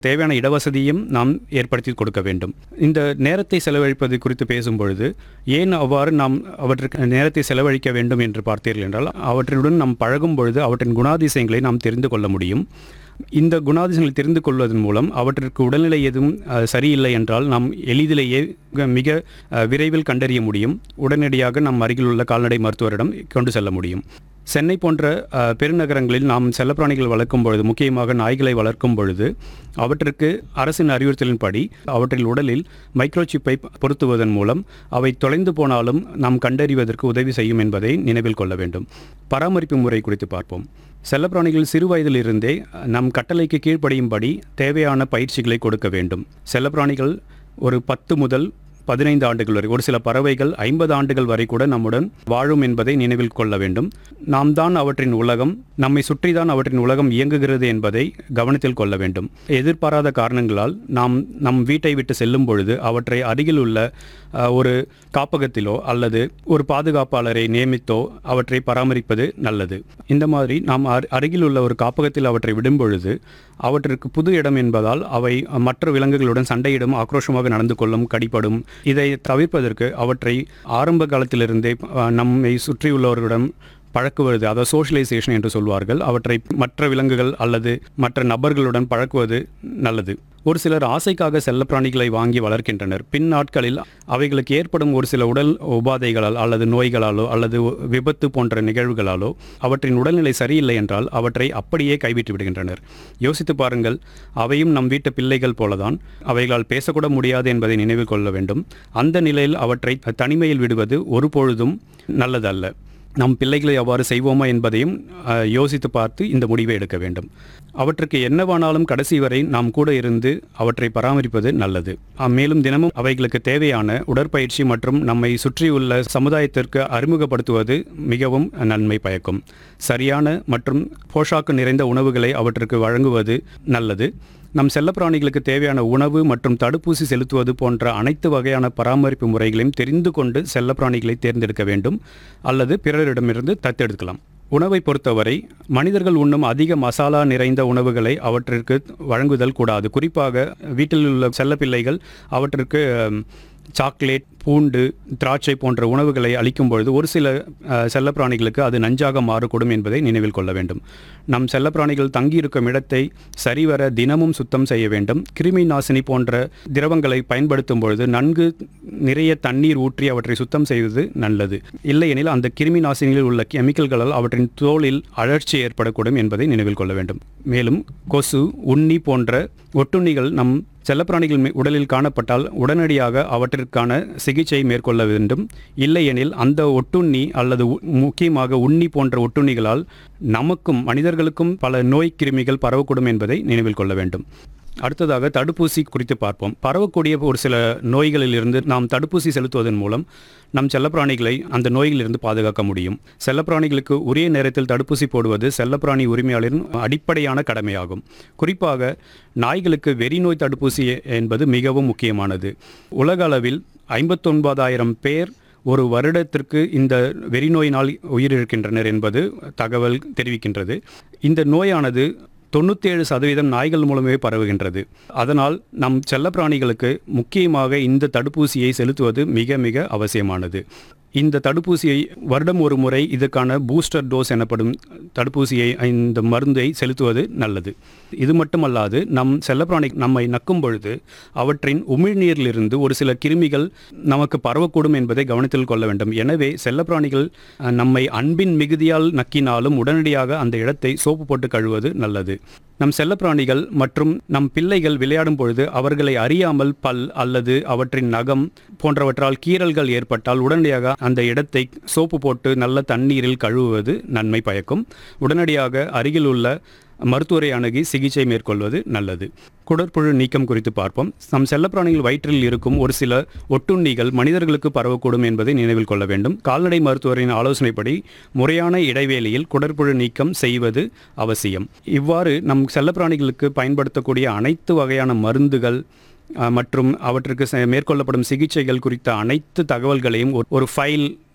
தேவையான இடவசதியும் நாம் ஏற்படுத்தி கொடுக்க வேண்டும் இந்த நேரத்தை செலவழிப்பது குறித்து பேசும்பொழுது ஏன் அவ்வாறு நாம் அவற்றுக்கு நேரத்தை செலவழிக்க வேண்டும் என்று பார்த்தீர்கள் என்றால் அவற்றுடன் நாம் பழகும் பொழுது அவற்றின் குணாதிசயங்களை நாம் தெரிந்து கொள்ள முடியும் இந்த குணாதிசயங்களை தெரிந்து கொள்வதன் மூலம் அவற்றிற்கு உடல்நிலை எதுவும் அஹ், சரியில்லை என்றால் நாம் எளிதிலேயே மிக- மிக அஹ், விரைவில் கண்டறிய முடியும் உடனடியாக நம் அருகில் உள்ள கால்நடை மருத்துவரிடம் கொண்டு செல்ல முடியும் சென்னை போன்ற அஹ், பெருநகரங்களில் நாம் செல்லப்பிராணிகள் வளர்க்கும் பொழுது முக்கியமாக நாய்களை வளர்க்கும் பொழுது அவற்றுக்கு அரசின் அறிவுறுத்தலின்படி அவற்றின் உடலில் மைக்ரோசிப்பை பொருத்துவதன் மூலம் அவை தொலைந்து போனாலும் நாம் கண்டறிவதற்கு உதவி செய்யும் என்பதை நினைவில் கொள்ள வேண்டும் பராமரிப்பு முறை குறித்து பார்ப்போம் செல்லப்பிராணிகள் சிறு வயதிலிருந்தே நம் கட்டளைக்கு கீழ்ப்படியும்படி தேவையான பயிற்சிகளை கொடுக்க வேண்டும் செல்லப்பிராணிகள் ஒரு பத்து முதல் பதினைந்து ஆண்டுகள் வரை ஒரு சில பறவைகள் ஐம்பது ஆண்டுகள் வரை கூட நம்முடன் வாழும் என்பதை நினைவில் கொள்ள வேண்டும் நாம் தான் அவற்றின் உலகம் நம்மை சுற்றி தான் அவற்றின் உலகம் இயங்குகிறது என்பதை கவனத்தில் கொள்ள வேண்டும் எதிர்பாராத காரணங்களால் நாம் நம் வீட்டை விட்டு செல்லும் பொழுது அவற்றை அருகில் உள்ள அஹ், ஒரு காப்பகத்திலோ அல்லது ஒரு பாதுகாப்பாளரை நியமித்தோ அவற்றை பராமரிப்பது நல்லது இந்த மாதிரி நாம் அரு- அருகில் உள்ள ஒரு காப்பகத்தில் அவற்றை விடும் பொழுது அவற்றிற்கு புது இடம் என்பதால் அவை மற்ற விலங்குகளுடன் சண்டையிடும் ஆக்ரோஷமாக நடந்து கொள்ளும் கடிப்படும் இதை தவிர்ப்பதற்கு அவற்றை ஆரம்ப காலத்திலிருந்தே அஹ், நம்மை சுற்றியுள்ளவர்களிடம் பழக்குவது அதாவது சோஷியலைசேஷன் என்று சொல்வார்கள் அவற்றை மற்ற விலங்குகள் அல்லது மற்ற நபர்களுடன் பழக்குவது நல்லது ஒரு சிலர் ஆசைக்காக செல்லப்பிராணிகளை வாங்கி வளர்க்கின்றனர் பின் நாட்களில் அவைகளுக்கு ஏற்படும் ஒரு சில உடல் உபாதைகளால் அல்லது நோய்களாலோ அல்லது விபத்து போன்ற நிகழ்வுகளாலோ அவற்றின் உடல்நிலை சரியில்லை என்றால் அவற்றை அப்படியே கைவிட்டு விடுகின்றனர் யோசித்து பாருங்கள் அவையும் நம் வீட்டு பிள்ளைகள் போலதான் அவைகளால் பேசக்கூட முடியாது என்பதை நினைவில் கொள்ள வேண்டும் அந்த நிலையில் அவற்றை தனிமையில் விடுவது ஒருபொழுதும் நல்லதல்ல நம் பிள்ளைகளை அவ்வாறு செய்வோமா என்பதையும் அஹ், யோசித்து பார்த்து இந்த முடிவை எடுக்க வேண்டும் அவற்றுக்கு என்னவானாலும் கடைசி வரை நாம் கூட இருந்து அவற்றை பராமரிப்பது நல்லது அஹ், மேலும் தினமும் அவைகளுக்கு தேவையான உடற்பயிற்சி மற்றும் நம்மை சுற்றியுள்ள சமுதாயத்திற்கு அறிமுகப்படுத்துவது மிகவும் நன்மை பயக்கும் சரியான மற்றும் போஷாக்கு நிறைந்த உணவுகளை அவற்றுக்கு வழங்குவது நல்லது நம் செல்லப்பிராணிகளுக்கு தேவையான உணவு மற்றும் தடுப்பூசி செலுத்துவது போன்ற அனைத்து வகையான பராமரிப்பு முறைகளையும் தெரிந்து கொண்டு செல்லப்பிராணிகளை தேர்ந்தெடுக்க வேண்டும் அல்லது பிறரிடமிருந்து தத்தெடுக்கலாம் உணவை பொறுத்தவரை மனிதர்கள் உண்ணும் அதிக மசாலா நிறைந்த உணவுகளை அவற்றிற்கு வழங்குதல் கூடாது குறிப்பாக வீட்டில் உள்ள செல்லப்பிள்ளைகள் அவற்றிற்கு அம், சாக்லேட் பூண்டு திராட்சை போன்ற உணவுகளை அளிக்கும் பொழுது ஒரு சில அஹ், செல்லப்பிராணிகளுக்கு அது நஞ்சாக மாறக்கூடும் என்பதை நினைவில் கொள்ள வேண்டும் நம் செல்லப்பிராணிகள் தங்கியிருக்கும் இடத்தை சரிவர தினமும் சுத்தம் செய்ய வேண்டும் கிருமி நாசினி போன்ற திரவங்களை பயன்படுத்தும் பொழுது நன்கு நிறைய தண்ணீர் ஊற்றி அவற்றை சுத்தம் செய்வது நல்லது இல்லையெனில் அந்த கிருமி நாசினியில் உள்ள கெமிக்கல்களால் அவற்றின் தோலில் அழற்சி ஏற்படக்கூடும் என்பதை நினைவில் கொள்ள வேண்டும் மேலும் கொசு உண்ணி போன்ற ஒட்டுண்ணிகள் நம் செல்லப்பிராணிகள் மே- உடலில் காணப்பட்டால் உடனடியாக அவற்றிற்கான சிகிச்சை மேற்கொள்ள வேண்டும் இல்லையெனில் அந்த ஒட்டுண்ணி அல்லது உ- முக்கியமாக உண்ணி போன்ற ஒட்டுண்ணிகளால் நமக்கும் மனிதர்களுக்கும் பல நோய் கிருமிகள் பரவக்கூடும் என்பதை நினைவில் கொள்ள வேண்டும் அடுத்ததாக தடுப்பூசி குறித்து பார்ப்போம் பரவக்கூடிய ஒரு சில நோய்களிலிருந்து நாம் தடுப்பூசி செலுத்துவதன் மூலம் நம் செல்லப்பிராணிகளை அந்த நோய்களிலிருந்து பாதுகாக்க முடியும் செல்லப்பிராணிகளுக்கு உரிய நேரத்தில் தடுப்பூசி போடுவது செல்லப்பிராணி உரிமையாளரின் அடிப்படையான கடமையாகும் குறிப்பாக நாய்களுக்கு வெறிநோய் தடுப்பூசி என்பது மிகவும் முக்கியமானது உலக அளவில் ஐம்பத்தொன்பதாயிரம் பேர் ஒரு வருடத்திற்கு இந்த வெறிநோயினால் உயிரிழக்கின்றனர் என்பது தகவல் தெரிவிக்கின்றது இந்த நோயானது தொண்ணூற்றேழு சதவீதம் நாய்கள் மூலமே பரவுகின்றது அதனால் நம் செல்லப்பிராணிகளுக்கு முக்கியமாக இந்த தடுப்பூசியை செலுத்துவது மிக மிக அவசியமானது இந்த தடுப்பூசியை வருடம் ஒரு முறை இதற்கான பூஸ்டர் டோஸ் எனப்படும் தடுப்பூசியை இந்த மருந்தை செலுத்துவது நல்லது இது மட்டுமல்லாது நம் செல்லப்பிராணி நம்மை நக்கும் பொழுது அவற்றின் உமிழ்நீரிலிருந்து ஒரு சில கிருமிகள் நமக்கு பரவக்கூடும் என்பதை கவனத்தில் கொள்ள வேண்டும் எனவே செல்லப்பிராணிகள் அஹ், நம்மை அன்பின் மிகுதியால் நக்கினாலும் உடனடியாக அந்த இடத்தை சோப்பு போட்டு கழுவது நல்லது நம் செல்லப்பிராணிகள் மற்றும் நம் பிள்ளைகள் விளையாடும் பொழுது அவர்களை அறியாமல் பல் அல்லது அவற்றின் நகம் போன்றவற்றால் கீறல்கள் ஏற்பட்டால் உடனடியாக அந்த இடத்தை சோப்பு போட்டு நல்ல தண்ணீரில் கழுவுவது நன்மை பயக்கும் உடனடியாக அருகில் உள்ள மருத்துவரை அணுகி சிகிச்சை மேற்கொள்வது நல்லது குடற்புழு நீக்கம் குறித்து பார்ப்போம் நம் செல்லப்பிராணிகள் வயிற்றில் இருக்கும் ஒரு சில ஒட்டுண்ணிகள் மனிதர்களுக்கு பரவக்கூடும் என்பதை நினைவில் கொள்ள வேண்டும் கால்நடை மருத்துவரின் ஆலோசனைப்படி முறையான இடைவேளையில் குடற்புழு நீக்கம் செய்வது அவசியம் இவ்வாறு நம் செல்லப்பிராணிகளுக்கு பயன்படுத்தக்கூடிய அனைத்து வகையான மருந்துகள் அஹ், மற்றும் அவற்றுக்கு செ- மேற்கொள்ளப்படும் சிகிச்சைகள் குறித்த அனைத்து தகவல்களையும் ஒரு- ஒரு ஃபைல்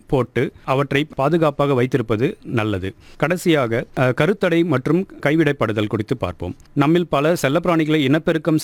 போட்டு அவற்றை பாதுகாப்பாக வைத்திருப்பது நல்லது கடைசியாக அஹ், கருத்தடை மற்றும் கைவிடப்படுதல் குறித்து பார்ப்போம் நம்மில் பல செல்லப்பிராணிகளை இனப்பெருக்கம்